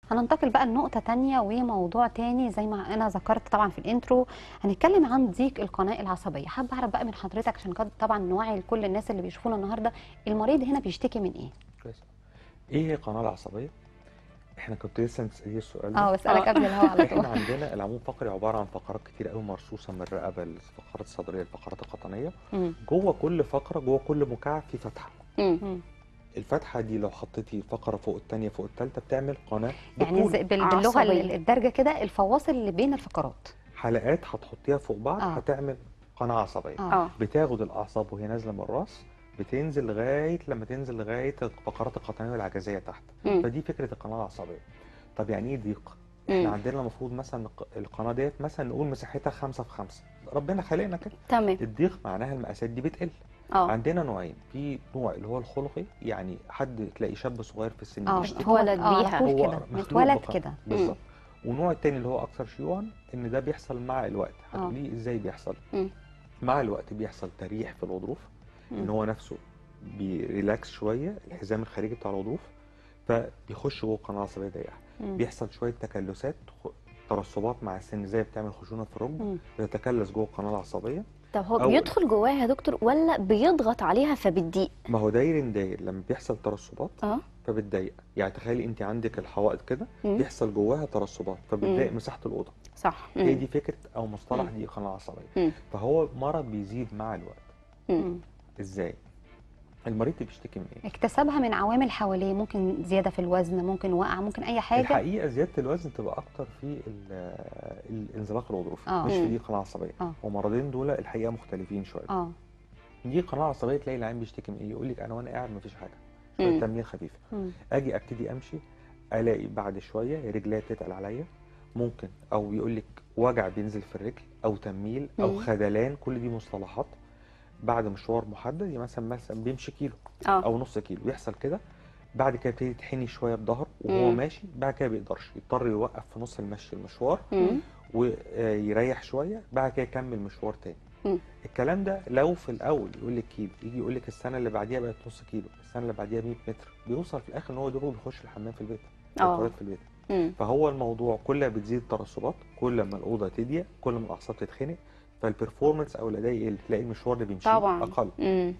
هننتقل بقى لنقطة تانية وموضوع تاني زي ما أنا ذكرت طبعا في الانترو هنتكلم عن ضيق القناة العصبية حابة أعرف بقى من حضرتك عشان قد- طبعا نوعي لكل الناس اللي بيشوفونا النهاردة المريض هنا بيشتكي من إيه؟ كويس ايه هي القناه العصبيه احنا كنت لسه مسأليه السؤال ده اه بسألك آه. قبل الهوا على طول احنا عندنا العمود الفقري عباره عن فقرات كتير قوي مرصوصه من الرقبه للفقرات الصدريه للفقرات القطنيه مم. جوه كل فقره جوه كل مكعب في فتحه مم. مم. الفتحه دي لو حطيتي فقره فوق الثانيه فوق الثالثه بتعمل قناه يعني بالطول. زي- بال- باللغة عصبية. ال- الدارجة كده الفواصل اللي بين الفقرات حلقات هتحطيها فوق بعض آه. هتعمل قناه عصبيه اه اه بتاخد الاعصاب وهي نازله من الراس بتنزل لغايه لما تنزل لغايه الفقرات القطنيه والعجزيه تحت مم. فدي فكره القناه العصبيه طب يعني ايه ضيق احنا مم. عندنا المفروض مثلا الق- القناه ديت مثلا نقول مساحتها خمسة في خمسة ربنا خلقنا كده تمام الضيق معناها المقاسات دي بتقل اه عندنا نوعين في نوع اللي هو الخلقي يعني حد تلاقي شاب صغير في السن اه بيشتكي هو اتولد آه، بيها. على طول هو كده مخلوق متولد بقى. كده بالظبط ونوع التاني اللي هو اكثر شيوعا ان ده بيحصل مع الوقت آه. هتقولي ازاي بيحصل مم. مع الوقت بيحصل تريح في الغضروف ان مم. هو نفسه بيريلاكس شويه الحزام الخارجي بتاع الغضروف فبيخش جوه القناه العصبيه ضيقه مم. بيحصل شويه تكلسات خ- ترسبات مع السن زي بتعمل خشونه في الركبه مم. بتتكلس جوه القناه العصبيه طب هو أول- بيدخل جواها يا دكتور ولا بيضغط عليها فبتضيق ما هو داير داير لما بيحصل ترسبات اه فبتضيق يعني تخيلي انت عندك الحوائط كده مم. بيحصل جواها ترسبات فبتضايق مم. مساحه الاوضه صح هي مم. دي فكره او مصطلح مم. دي قناه عصبيه مم. فهو مرض بيزيد مع الوقت مم. مم. ازاي المريض بيشتكي من ايه اكتسبها من عوامل حواليه ممكن زيادة في الوزن ممكن وقع ممكن أي حاجة الحقيقه زياده الوزن تبقى اكتر في ال- الانزلاق الغضروفي آه. مش في مم. دي قناه عصبيه آه. ومرضين دول الحقيقه مختلفين شويه اه دي قناه عصبيه تلاقي العين بيشتكي من ايه يقول لك انا وانا قاعد مفيش حاجه شويه مم. تمرين خفيف مم. اجي ابتدي امشي الاقي بعد شويه رجليا تتقل عليا ممكن او يقول لك وجع بينزل في الرجل او تنميل او مم. خدلان كل دي مصطلحات بعد مشوار محدد يعني مثلا مثلا بيمشي كيلو اه او نص كيلو يحصل كده بعد كده يبتدي يتحني شويه بظهره وهو مم. ماشي بعد كده بيقدرش يضطر يوقف في نص المشي المشوار مم. ويريح شويه بعد كده يكمل مشوار تاني مم. الكلام ده لو في الاول يقول لك كيلو يجي يقول لك السنه اللي بعديها بقت نص كيلو السنه اللي بعديها 100 متر بيوصل في الاخر ان هو دوبه بيخش الحمام في البيت أو اه التواليت في البيت مم. فهو الموضوع كل ما بتزيد الترسبات كل ما الاوضه تضيق كل ما الاعصاب تتخنق فالبرفورمانس او الاداء يقل تلاقي المشوار اللي بيمشيه طبعا اقل مم.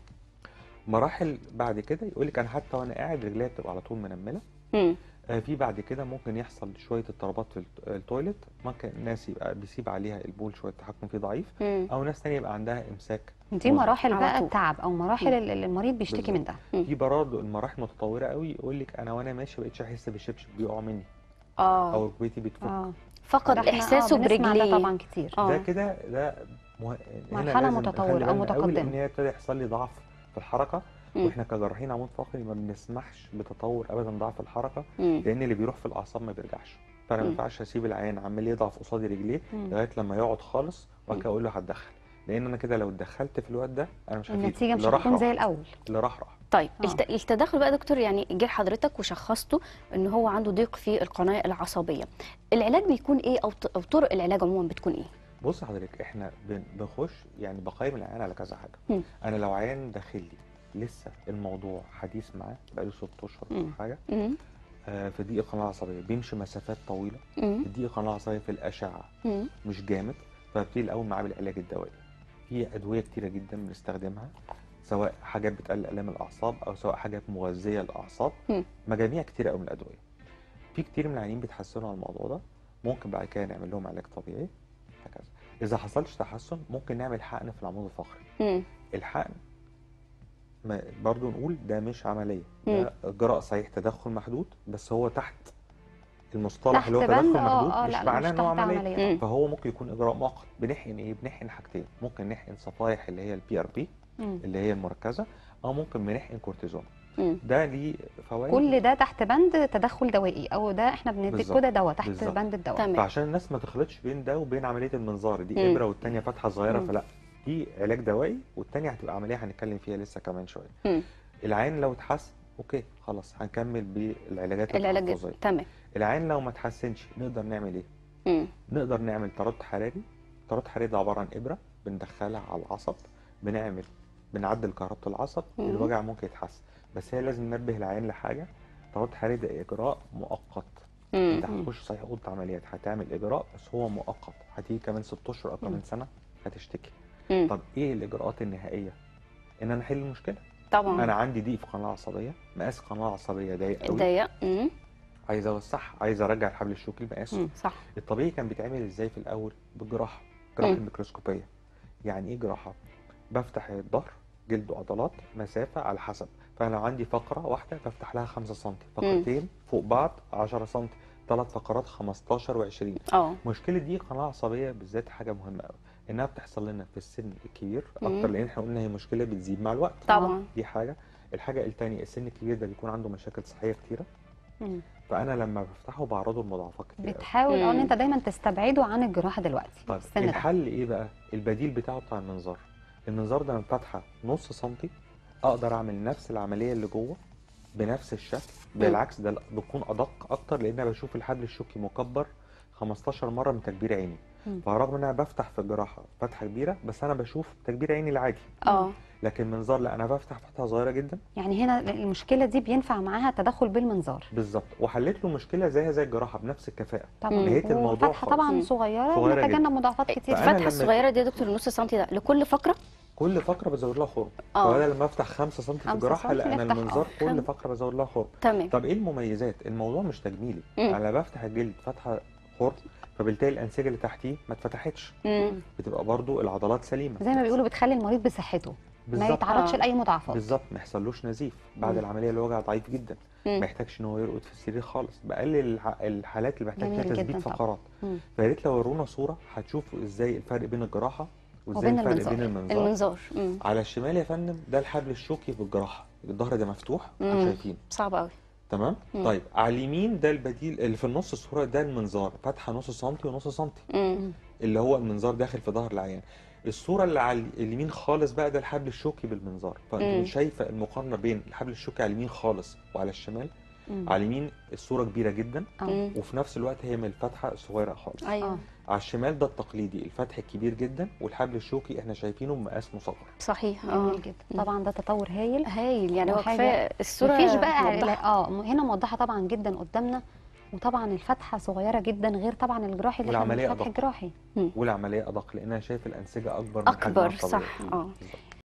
مراحل بعد كده يقول لك انا حتى وانا قاعد رجليا بتبقى على طول منمله مم. آه، في بعد كده ممكن يحصل شويه اضطرابات في الت- التويليت ممكن ناس يبقى بيسيب عليها البول شويه التحكم فيه ضعيف مم. او ناس تانية يبقى عندها امساك دي مزمن. مراحل على بقى طول. التعب او مراحل ال- ال- المريض بيشتكي من ده في برضه المراحل متطوره قوي يقول لك انا وانا ماشي بقيتش احس بالشبشب بيقع مني او اه ركبتي بتفك اه فقد ده إحنا، احساسه آه بنسمع برجليه ده طبعا كتير اه ده كده ده مه... هنا مرحلة لازم متطورة نخلي أو بالنا قوي متقدمة. لان هي ابتدى يحصل لي ضعف في الحركه مم. واحنا كجراحين عمود فقري ما بنسمحش بتطور ابدا ضعف الحركه مم. لان اللي بيروح في الاعصاب ما بيرجعش فانا ما مم. ينفعش اسيب العيان عمال يضعف قصادي رجليه مم. لغايه لما يقعد خالص وبعد مم. كده اقول له هتدخل لان انا كده لو اتدخلت في الوقت ده انا مش هفيد النتيجة مش اللي راح هتكون زي راح. الاول اللي راح راح طيب آه. الت- التدخل بقى يا دكتور يعني جه لحضرتك وشخصته ان هو عنده ضيق في القناه العصبيه العلاج بيكون ايه او ط- أو طرق العلاج عموما بتكون ايه بص حضرتك احنا بن- بنخش يعني بقيم العيان على كذا حاجه مم. انا لو عيان داخل لي لسه الموضوع حديث معاه بقاله ست اشهر مم. او حاجه مم. آه في ضيق القناه العصبيه بيمشي مسافات طويله مم. ضيق القناه العصبيه في الاشعه مم. مش جامد فببتدي الاول معاه بالعلاج الدوائي في ادويه كتيره جدا بنستخدمها سواء حاجات بتقلل الام الاعصاب او سواء حاجات مغذيه للاعصاب مم. مجاميع كتيره قوي من الادويه في كتير من العيانين بيتحسنوا على الموضوع ده ممكن بعد كده نعمل لهم علاج طبيعي هكذا اذا حصلش تحسن ممكن نعمل حقن في العمود الفقري مم. الحقن ما برضو نقول ده مش عمليه مم. ده اجراء صحيح تدخل محدود بس هو تحت المصطلح تحت اللي هو بند تدخل اه محدود اه مش لا لا معناه مش ان هو تحت عمليه عملية مم. فهو ممكن يكون اجراء مؤقت بنحقن ايه بنحقن حاجتين ممكن نحقن صفائح اللي هي البي ار بي مم. اللي هي المركزه او ممكن بنحقن كورتيزون مم. ده ليه فوائد كل ده تحت بند تدخل دوائي او ده احنا بندي بالظبط. كده دواء تحت بالظبط. بند الدواء تمام فعشان الناس ما تخلطش بين ده وبين عمليه المنظار دي مم. ابره والتانيه فتحه صغيره مم. فلا دي علاج دوائي والتانيه هتبقى عمليه هنتكلم فيها لسه كمان شويه مم. العين لو اتحسن اوكي خلاص هنكمل بالعلاجات العلاج التحفظيه تمام العين لو ما اتحسنش نقدر نعمل ايه مم. نقدر نعمل تردد حراري تردد حراري ده عباره عن ابره بندخلها على العصب بنعمل بنعدل كهربة العصب مم. الوجع ممكن يتحسن بس هي لازم ننبه العين لحاجه تردد حراري ده اجراء مؤقت مم. انت هتخش صحيح اوضه عمليات هتعمل اجراء بس هو مؤقت هتيجي كمان ست اشهر او كمان سنه هتشتكي مم. طب ايه الاجراءات النهائيه ان انا احل المشكله طبعا انا عندي ضيق في القناه العصبيه مقاس القناه العصبيه ضيق قوي ضيق مم. عايز اوسعها عايز ارجع الحبل الشوكي لمقاسه مم. صح الطبيعي كان بيتعمل ازاي في الاول بالجراحه جراحه مم. الميكروسكوبيه يعني ايه جراحه بفتح الظهر جلد وعضلات مسافه على حسب فانا لو عندي فقره واحده بفتح لها 5 سم فقرتين فوق بعض 10 سم ثلاث فقرات 15 و20 اه مشكله دي قناه عصبيه بالذات حاجه مهمه قوي انها بتحصل لنا في السن الكبير مم. اكتر لان احنا قلنا هي مشكله بتزيد مع الوقت طبعا دي حاجه الحاجه الثانيه السن الكبير ده بيكون عنده مشاكل صحيه كتيره مم. فانا لما بفتحه بعرضه لمضاعفات كتير قوي. بتحاول اه ان مم. انت دايما تستبعده عن الجراحه دلوقتي طيب السن ده الحل ايه بقى البديل بتاعه بتاع المنظار المنظار ده لما فاتحه نص سنتي اقدر اعمل نفس العمليه اللي جوه بنفس الشكل بالعكس ده بيكون ادق اكتر لان انا بشوف الحبل الشوكي مكبر 15 مره من تكبير عيني مم. فرغم ان انا بفتح في الجراحه فتحه كبيره بس انا بشوف تكبير عيني العادي اه لكن منظار لا انا بفتح فتحه صغيره جدا يعني هنا المشكله دي بينفع معاها تدخل بالمنظار بالظبط وحليت له مشكله زيها زي الجراحه بنفس الكفاءه طبعا نهيت الموضوع وفتحه خالص. طبعا مم. صغيره صغيرة ومتجنب جدا. مضاعفات كتير فأنا الفتحه لما- الصغيره دي يا دكتور نص سنتي ده لكل فقره كل فقره بزود لها خرم اه. فبدل لما افتح 5 سم في خمسة الجراحه لا سنتي انا نفتح المنظار اه. كل خم- فقره بزود لها خرم تمام طب ايه المميزات الموضوع مش تجميلي مم. انا بفتح الجلد فتحه خرم فبالتالي الانسجه اللي تحتيه ما اتفتحتش مم. بتبقى برضو العضلات سليمه زي ما بيقولوا بتخلي المريض بصحته ما بالظبط يتعرضش اه. لاي مضاعفات بالظبط ما يحصلوش نزيف بعد مم. العمليه الوجع ضعيف جدا مم. ما يحتاجش ان هو يرقد في السرير خالص بقلل الح- الحالات اللي محتاج فيها جميل تثبيت جدا طبعا. فقرات مم. فيا ريت لو ورونا صوره هتشوفوا ازاي الفرق بين الجراحه وازاي وبين الفرق المنظار. بين المنظار المنظار مم. على الشمال يا فندم ده الحبل الشوكي في الجراحه الظهر ده مفتوح مم. احنا شايفين صعب قوي تمام مم. طيب على اليمين ده البديل اللي في النص الصوره ده المنظار فتحه نص سنتي ونص سنتي مم. اللي هو المنظار داخل في ظهر العيان الصوره اللي على اليمين خالص بقى ده الحبل الشوكي بالمنظار مم. فانت شايفه المقارنه بين الحبل الشوكي على اليمين خالص وعلى الشمال مم. على اليمين الصوره كبيره جدا اه. مم. وفي نفس الوقت هي من الفتحه صغيره خالص ايوه اه. على الشمال ده التقليدي الفتح الكبير جدا والحبل الشوكي احنا شايفينه بمقاس مصغر صحيح اه جميل جدا طبعا ده تطور هايل هايل يعني هو وحاجة- كفايه الصوره مفيش بقى موضحة. علا- اه م- هنا موضحه طبعا جدا قدامنا وطبعا الفتحه صغيره جدا غير طبعا الجراحي اللي احنا والعملية الفتح أدق. الجراحي والعمليه ادق لان انا شايف الانسجه اكبر من حجمها اكبر الطبيعي. صح اه بالظبط.